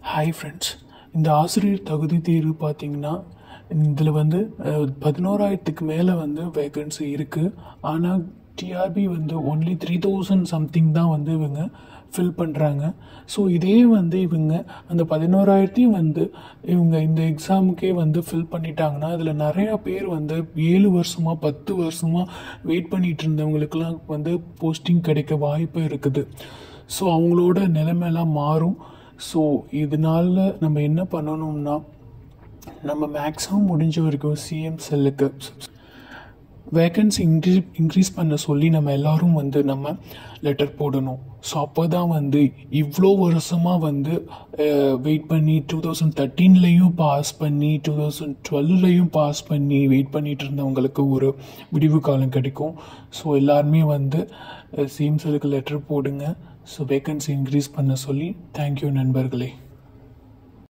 hi friends இந்த ஆசிரியர் தகுதி தேர்வு பார்த்தீங்கன்னா இதில் வந்து அஹ், பதினோராயிரத்துக்கு மேலே வந்து வேகன்சி இருக்குது ஆனால் டிஆர்பி வந்து ஒன்லி த்ரீ தௌசண்ட் சம்திங் தான் வந்து இவங்க ஃபில் பண்ணுறாங்க ஸோ இதே வந்து இவங்க அந்த பதினோராயிரத்தையும் வந்து இவங்க இந்த எக்ஸாமுக்கே வந்து ஃபில் பண்ணிட்டாங்கன்னா அதில் நிறையா பேர் வந்து ஏழு வருஷமாக பத்து வருஷமாக வெயிட் பண்ணிட்டு இருந்தவங்களுக்குலாம் வந்து போஸ்டிங் கிடைக்க வாய்ப்பு இருக்குது ஸோ அவங்களோட நிலைமையெல்லாம் மாறும் ஸோ இதனால நம்ம என்ன பண்ணணும்னா நம்ம மேக்ஸிமம் முடிஞ்ச வரைக்கும் சிஎம் செல்லுக்கு வேக்கன்சி இன்க்ரீஸ் இன்க்ரீஸ் பண்ண சொல்லி நம்ம எல்லாரும் வந்து நம்ம லெட்டர் போடணும் ஸோ அப்போ தான் வந்து இவ்வளோ வருஷமாக வந்து வெயிட் பண்ணி டூ தௌசண்ட் தேர்ட்டீன்லேயும் பாஸ் பண்ணி டூ தௌசண்ட் டுவெல்லையும் பாஸ் பண்ணி வெயிட் பண்ணிட்டு இருந்தவங்களுக்கு ஒரு விடிவு காலம் கிடைக்கும் ஸோ எல்லாருமே வந்து சிஎம் செல்லுக்கு லெட்டர் போடுங்க ஸோ வேக்கன்சி இன்க்ரீஸ் பண்ண சொல்லி தேங்க்யூ நண்பர்களே